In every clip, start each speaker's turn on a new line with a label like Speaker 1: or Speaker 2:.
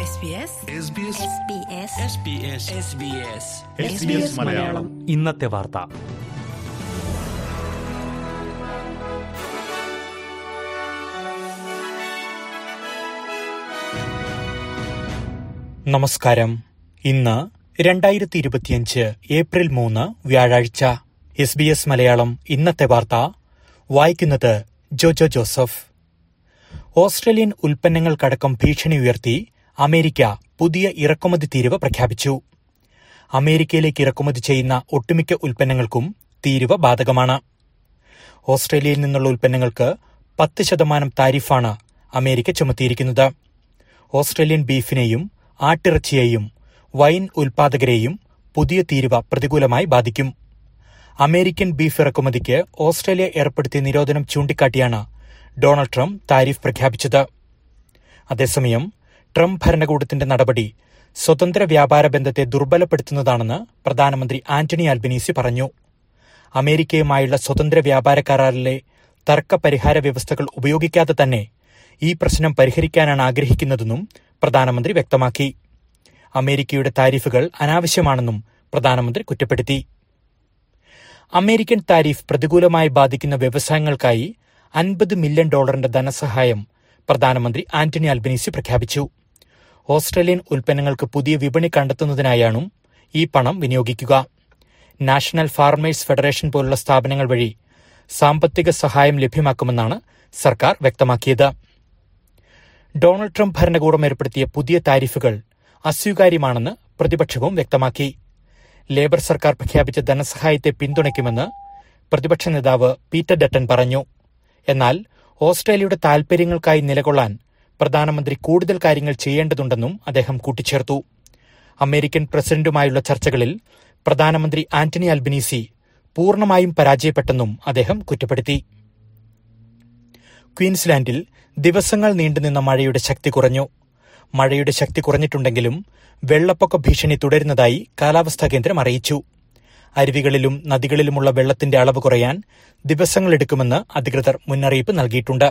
Speaker 1: SBS Malayalam
Speaker 2: ഇന്നത്തെ വാർത്ത നമസ്കാരം ഇന്ന് രണ്ടായിരത്തി ഇരുപത്തിയഞ്ച് ഏപ്രിൽ മൂന്ന് വ്യാഴാഴ്ച എസ് ബി എസ് മലയാളം ഇന്നത്തെ വാർത്ത വായിക്കുന്നത് ജോജോ ജോസഫ് ഓസ്ട്രേലിയൻ ഉൽപ്പന്നങ്ങൾക്കടക്കം ഭീഷണി ഉയർത്തി അമേരിക്ക പുതിയ ഇറക്കുമതി തീരുവ പ്രഖ്യാപിച്ചു അമേരിക്കയിലേക്ക് ഇറക്കുമതി ചെയ്യുന്ന ഒട്ടുമിക്ക ഉൽപ്പന്നങ്ങൾക്കും തീരുവ ബാധകമാണ് ഓസ്ട്രേലിയയിൽ നിന്നുള്ള ഉൽപ്പന്നങ്ങൾക്ക് പത്ത് ശതമാനം താരിഫാണ് അമേരിക്ക ചുമത്തിയിരിക്കുന്നത് ഓസ്ട്രേലിയൻ ബീഫിനെയും ആട്ടിറച്ചിയെയും വൈൻ ഉൽപാദകരെയും പുതിയ തീരുവ പ്രതികൂലമായി ബാധിക്കും അമേരിക്കൻ ബീഫ് ഇറക്കുമതിക്ക് ഓസ്ട്രേലിയ ഏർപ്പെടുത്തിയ നിരോധനം ചൂണ്ടിക്കാട്ടിയാണ് ഡൊണാൾഡ് ട്രംപ് താരിഫ് പ്രഖ്യാപിച്ചത് അതേസമയം ട്രംപ് ഭരണകൂടത്തിന്റെ നടപടി സ്വതന്ത്ര വ്യാപാര ബന്ധത്തെ ദുർബലപ്പെടുത്തുന്നതാണെന്ന് പ്രധാനമന്ത്രി ആന്റണി അൽബനീസി പറഞ്ഞു അമേരിക്കയുമായുള്ള സ്വതന്ത്ര വ്യാപാര കരാറിലെ തർക്ക പരിഹാര വ്യവസ്ഥകൾ ഉപയോഗിക്കാതെ തന്നെ ഈ പ്രശ്നം പരിഹരിക്കാനാണ് ആഗ്രഹിക്കുന്നതെന്നും പ്രധാനമന്ത്രി വ്യക്തമാക്കി അമേരിക്കയുടെ താരിഫുകൾ അനാവശ്യമാണെന്നും പ്രധാനമന്ത്രി കുറ്റപ്പെടുത്തി അമേരിക്കൻ താരിഫ് പ്രതികൂലമായി ബാധിക്കുന്ന വ്യവസായങ്ങൾക്കായി അൻപത് മില്യൺ ഡോളറിന്റെ ധനസഹായം പ്രധാനമന്ത്രി ആന്റണി അൽബനീസി പ്രഖ്യാപിച്ചു ഓസ്ട്രേലിയൻ ഉൽപ്പന്നങ്ങൾക്ക് പുതിയ വിപണി കണ്ടെത്തുന്നതിനായാണ് ഈ പണം വിനിയോഗിക്കുക നാഷണൽ ഫാർമേഴ്സ് ഫെഡറേഷൻ പോലുള്ള സ്ഥാപനങ്ങൾ വഴി സാമ്പത്തിക സഹായം ലഭ്യമാക്കുമെന്നാണ് സർക്കാർ വ്യക്തമാക്കിയത് ഡൊണാൾഡ് ട്രംപ് ഭരണകൂടം ഏർപ്പെടുത്തിയ പുതിയ താരിഫുകൾ അസ്വീകാര്യമാണെന്ന് പ്രതിപക്ഷവും വ്യക്തമാക്കി ലേബർ സർക്കാർ പ്രഖ്യാപിച്ച ധനസഹായത്തെ പിന്തുണയ്ക്കുമെന്ന് പ്രതിപക്ഷ നേതാവ് പീറ്റർ ഡട്ടൻ പറഞ്ഞു എന്നാൽ ഓസ്ട്രേലിയയുടെ താൽപര്യങ്ങൾക്കായി നിലകൊള്ളാൻ പ്രധാനമന്ത്രി കൂടുതൽ കാര്യങ്ങൾ ചെയ്യേണ്ടതുണ്ടെന്നും അദ്ദേഹം കൂട്ടിച്ചേർത്തു അമേരിക്കൻ പ്രസിഡന്റുമായുള്ള ചർച്ചകളിൽ പ്രധാനമന്ത്രി ആന്റണി അൽബനീസി പൂർണ്ണമായും പരാജയപ്പെട്ടെന്നും അദ്ദേഹം കുറ്റപ്പെടുത്തി ക്വീൻസ്ലാൻഡിൽ ദിവസങ്ങൾ നീണ്ടുനിന്ന മഴയുടെ ശക്തി കുറഞ്ഞു മഴയുടെ ശക്തി കുറഞ്ഞിട്ടുണ്ടെങ്കിലും വെള്ളപ്പൊക്ക ഭീഷണി തുടരുന്നതായി കാലാവസ്ഥാ കേന്ദ്രം അറിയിച്ചു അരുവികളിലും നദികളിലുമുള്ള വെള്ളത്തിന്റെ അളവ് കുറയാൻ ദിവസങ്ങളെടുക്കുമെന്ന് അധികൃതർ മുന്നറിയിപ്പ് നൽകിയിട്ടുണ്ട്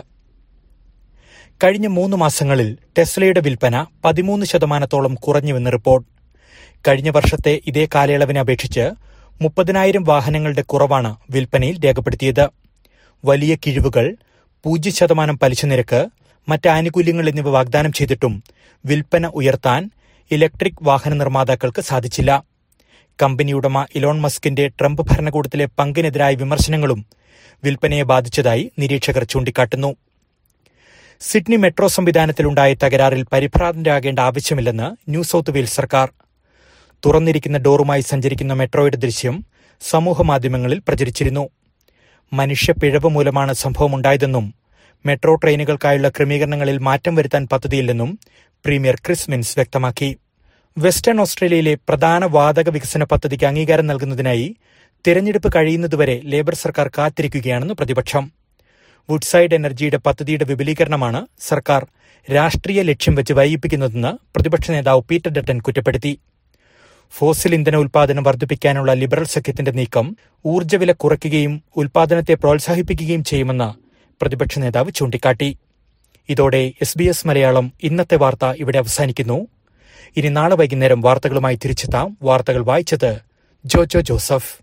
Speaker 2: കഴിഞ്ഞ മൂന്ന് മാസങ്ങളിൽ ടെസ്ലയുടെ വിൽപ്പന പതിമൂന്ന് ശതമാനത്തോളം കുറഞ്ഞുവെന്ന് റിപ്പോർട്ട് കഴിഞ്ഞ വർഷത്തെ ഇതേ കാലയളവിനെ അപേക്ഷിച്ച് മുപ്പതിനായിരം വാഹനങ്ങളുടെ കുറവാണ് വിൽപ്പനയിൽ രേഖപ്പെടുത്തിയത് വലിയ കിഴിവുകൾ പൂജ്യം ശതമാനം പലിശ നിരക്ക് മറ്റ് ആനുകൂല്യങ്ങൾ എന്നിവ വാഗ്ദാനം ചെയ്തിട്ടും വിൽപ്പന ഉയർത്താൻ ഇലക്ട്രിക് വാഹന നിർമ്മാതാക്കൾക്ക് സാധിച്ചില്ല കമ്പനി ഉടമ ഇലോൺ മസ്കിന്റെ ട്രംപ് ഭരണകൂടത്തിലെ പങ്കിനെതിരായ വിമർശനങ്ങളും വിൽപ്പനയെ ബാധിച്ചതായി നിരീക്ഷകർ ചൂണ്ടിക്കാട്ടുന്നു സിഡ്നി മെട്രോ സംവിധാനത്തിലുണ്ടായ തകരാറിൽ പരിഭ്രാന്തരാകേണ്ട ആവശ്യമില്ലെന്ന് ന്യൂ സൌത്ത് വെയിൽസ് സർക്കാർ തുറന്നിരിക്കുന്ന ഡോറുമായി സഞ്ചരിക്കുന്ന മെട്രോയുടെ ദൃശ്യം സമൂഹമാധ്യമങ്ങളിൽ പ്രചരിച്ചിരുന്നു മനുഷ്യ പിഴവ് മൂലമാണ് സംഭവമുണ്ടായതെന്നും മെട്രോ ട്രെയിനുകൾക്കായുള്ള ക്രമീകരണങ്ങളിൽ മാറ്റം വരുത്താൻ പദ്ധതിയില്ലെന്നും പ്രീമിയർ ക്രിസ് മിൻസ് വ്യക്തമാക്കി വെസ്റ്റേൺ ഓസ്ട്രേലിയയിലെ പ്രധാന വാതക വികസന പദ്ധതിക്ക് അംഗീകാരം നൽകുന്നതിനായി തിരഞ്ഞെടുപ്പ് കഴിയുന്നതുവരെ ലേബർ സർക്കാർ കാത്തിരിക്കുകയാണെന്ന് പ്രതിപക്ഷം വുഡ്സൈഡ് എനർജിയുടെ പദ്ധതിയുടെ വിപുലീകരണമാണ് സർക്കാർ രാഷ്ട്രീയ ലക്ഷ്യം വെച്ച് വൈകിപ്പിക്കുന്നതെന്ന് പ്രതിപക്ഷ നേതാവ് പീറ്റർ ഡട്ടൻ കുറ്റപ്പെടുത്തി ഫോസിൽ ഇന്ധന ഉൽപാദനം വർദ്ധിപ്പിക്കാനുള്ള ലിബറൽ സഖ്യത്തിന്റെ നീക്കം ഊർജ്ജവില കുറയ്ക്കുകയും ഉൽപാദനത്തെ പ്രോത്സാഹിപ്പിക്കുകയും ചെയ്യുമെന്ന് പ്രതിപക്ഷ നേതാവ് ചൂണ്ടിക്കാട്ടി ഇതോടെ എസ് ബി എസ് മലയാളം ഇന്നത്തെ വാർത്ത ഇവിടെ അവസാനിക്കുന്നു ഇനി നാളെ വൈകുന്നേരം വാർത്തകളുമായി തിരിച്ചെത്താം വാർത്തകൾ വായിച്ചത് ജോജോ ജോസഫ്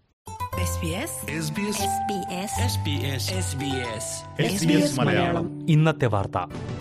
Speaker 1: SBS മലയാളം
Speaker 2: ഇന്നത്തെ വാർത്ത